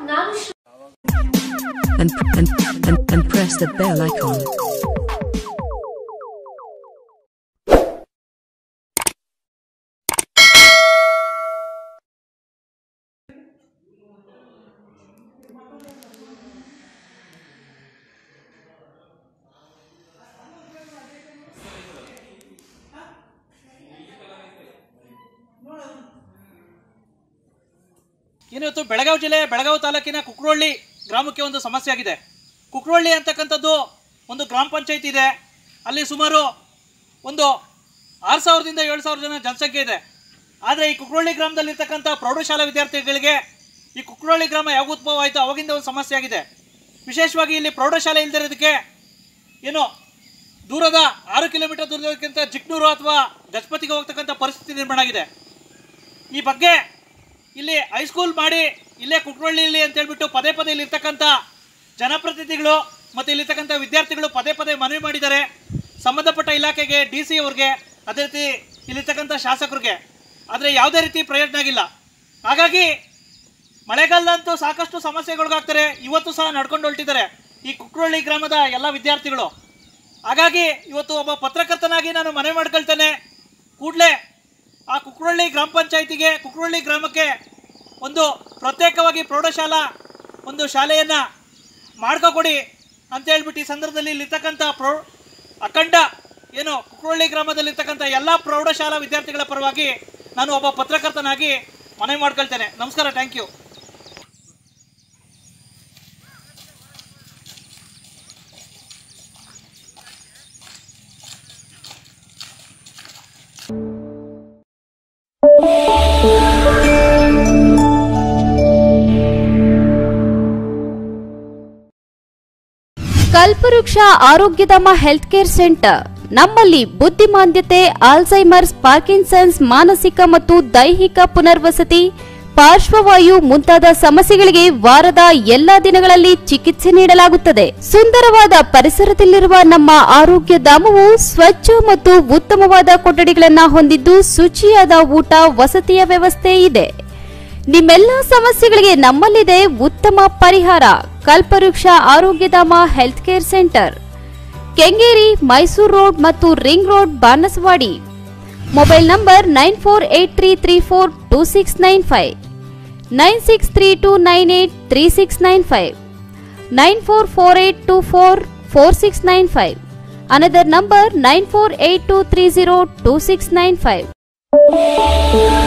ನಾನು ಶ್ರ- and, and, and, and press the bell icon. ಏನಿವತ್ತು ಬೆಳಗಾವಿ ಜಿಲ್ಲೆ ಬೆಳಗಾವಿ ತಾಲೂಕಿನ ಕುಕ್ರೋಳ್ಳಿ ಗ್ರಾಮಕ್ಕೆ ಒಂದು ಸಮಸ್ಯೆ ಆಗಿದೆ ಕುಕ್ರೋಳ್ಳಿ ಅಂತಕ್ಕಂಥದ್ದು ಒಂದು ಗ್ರಾಮ ಪಂಚಾಯತ್ ಇದೆ ಅಲ್ಲಿ ಸುಮಾರು ಒಂದು ಆರು ಸಾವಿರದಿಂದ ಏಳು ಸಾವಿರ ಜನ ಜನಸಂಖ್ಯೆ ಇದೆ ಆದರೆ ಈ ಕುಕ್ರೋಳ್ಳಿ ಗ್ರಾಮದಲ್ಲಿರ್ತಕ್ಕಂಥ ಪ್ರೌಢಶಾಲಾ ವಿದ್ಯಾರ್ಥಿಗಳಿಗೆ ಈ ಕುಕ್ರೋಳ್ಳಿ ಗ್ರಾಮ ಯಾವಾಗ ಉದ್ಭವ ಆಯಿತು ಅವಾಗಿಂದ ಒಂದು ಸಮಸ್ಯೆ ಆಗಿದೆ ವಿಶೇಷವಾಗಿ ಇಲ್ಲಿ ಪ್ರೌಢಶಾಲೆ ಇಲ್ದಿರೋದಕ್ಕೆ ಏನು ದೂರದ ಆರು ಕಿಲೋಮೀಟರ್ ದೂರದಕ್ಕಿಂತ ಚಿಕ್ಕನೂರು ಅಥವಾ ಗಜಪತಿಗೆ ಹೋಗ್ತಕ್ಕಂಥ ಪರಿಸ್ಥಿತಿ ನಿರ್ಮಾಣ ಆಗಿದೆ ಈ ಬಗ್ಗೆ ಇಲ್ಲಿ ಹೈಸ್ಕೂಲ್ ಮಾಡಿ ಇಲ್ಲೇ ಕುಕ್ರಳ್ಳಿಯಲ್ಲಿ ಅಂತ ಹೇಳ್ಬಿಟ್ಟು ಪದೇ ಪದೇ ಇಲ್ಲಿರ್ತಕ್ಕಂಥ ಜನಪ್ರತಿನಿಧಿಗಳು ಮತ್ತು ಇಲ್ಲಿರ್ತಕ್ಕಂಥ ವಿದ್ಯಾರ್ಥಿಗಳು ಪದೇ ಪದೇ ಮನವಿ ಮಾಡಿದ್ದಾರೆ ಸಂಬಂಧಪಟ್ಟ ಇಲಾಖೆಗೆ ಡಿ ಸಿ ಅವ್ರಿಗೆ ಅದೇ ರೀತಿ ಇಲ್ಲಿರ್ತಕ್ಕಂಥ ಶಾಸಕರಿಗೆ ಆದರೆ ಯಾವುದೇ ರೀತಿ ಪ್ರಯೋಜನ ಆಗಿಲ್ಲ ಹಾಗಾಗಿ ಮಳೆಗಾಲದಂತೂ ಸಾಕಷ್ಟು ಸಮಸ್ಯೆಗೊಳಗಾಗ್ತಾರೆ ಇವತ್ತು ಸಹ ನಡ್ಕೊಂಡು ಹೊರಟಿದ್ದಾರೆ ಈ ಕುಕ್ರಳ್ಳಿ ಗ್ರಾಮದ ಎಲ್ಲ ವಿದ್ಯಾರ್ಥಿಗಳು ಹಾಗಾಗಿ ಇವತ್ತು ಒಬ್ಬ ಪತ್ರಕರ್ತನಾಗಿ ನಾನು ಮನವಿ ಮಾಡ್ಕೊಳ್ತೇನೆ ಕೂಡಲೇ ಆ ಕುಕ್ರಳ್ಳಿ ಗ್ರಾಮ ಪಂಚಾಯತಿಗೆ ಕುಕ್ರಳ್ಳಿ ಗ್ರಾಮಕ್ಕೆ ಒಂದು ಪ್ರತ್ಯೇಕವಾಗಿ ಪ್ರೌಢಶಾಲಾ ಒಂದು ಶಾಲೆಯನ್ನು ಮಾಡ್ಕೊಕೊಡಿ ಅಂತ ಹೇಳ್ಬಿಟ್ಟು ಈ ಸಂದರ್ಭದಲ್ಲಿ ಇಲ್ಲಿರ್ತಕ್ಕಂಥ ಪ್ರೌ ಅಖಂಡ ಏನು ಕುಕ್ರಳ್ಳಿ ಗ್ರಾಮದಲ್ಲಿರ್ತಕ್ಕಂಥ ಎಲ್ಲ ಪ್ರೌಢಶಾಲಾ ವಿದ್ಯಾರ್ಥಿಗಳ ಪರವಾಗಿ ನಾನು ಒಬ್ಬ ಪತ್ರಕರ್ತನಾಗಿ ಮನವಿ ಮಾಡ್ಕೊಳ್ತೇನೆ ನಮಸ್ಕಾರ ಥ್ಯಾಂಕ್ ಯು ಕಲ್ಪವೃಕ್ಷ ಆರೋಗ್ಯಧಾಮ ಹೆಲ್ತ್ ಕೇರ್ ಸೆಂಟರ್ ನಮ್ಮಲ್ಲಿ ಬುದ್ಧಿಮಾಂದ್ಯತೆ ಆಲ್ಝೈಮರ್ಸ್ ಪಾರ್ಕಿನ್ಸನ್ಸ್ ಮಾನಸಿಕ ಮತ್ತು ದೈಹಿಕ ಪುನರ್ವಸತಿ ಪಾರ್ಶ್ವವಾಯು ಮುಂತಾದ ಸಮಸ್ಯೆಗಳಿಗೆ ವಾರದ ಎಲ್ಲಾ ದಿನಗಳಲ್ಲಿ ಚಿಕಿತ್ಸೆ ನೀಡಲಾಗುತ್ತದೆ ಸುಂದರವಾದ ಪರಿಸರದಲ್ಲಿರುವ ನಮ್ಮ ಆರೋಗ್ಯ ಧಾಮವು ಸ್ವಚ್ಛ ಮತ್ತು ಉತ್ತಮವಾದ ಕೊಠಡಿಗಳನ್ನು ಹೊಂದಿದ್ದು ಶುಚಿಯಾದ ಊಟ ವಸತಿಯ ವ್ಯವಸ್ಥೆ ಇದೆ ನಿಮ್ಮೆಲ್ಲ ಸಮಸ್ಯೆಗಳಿಗೆ ನಮ್ಮಲ್ಲಿದೆ ಉತ್ತಮ ಪರಿಹಾರ Kalpavriksha Arogyadhama health care centre Kengeri Mysore road ಮತ್ತು ring road Banaswadi mobile number nine four eight three three four two six nine five nine six three two nine eight three six nine five nine four four eight two four four six nine five another number nine four eight two three zero two six nine five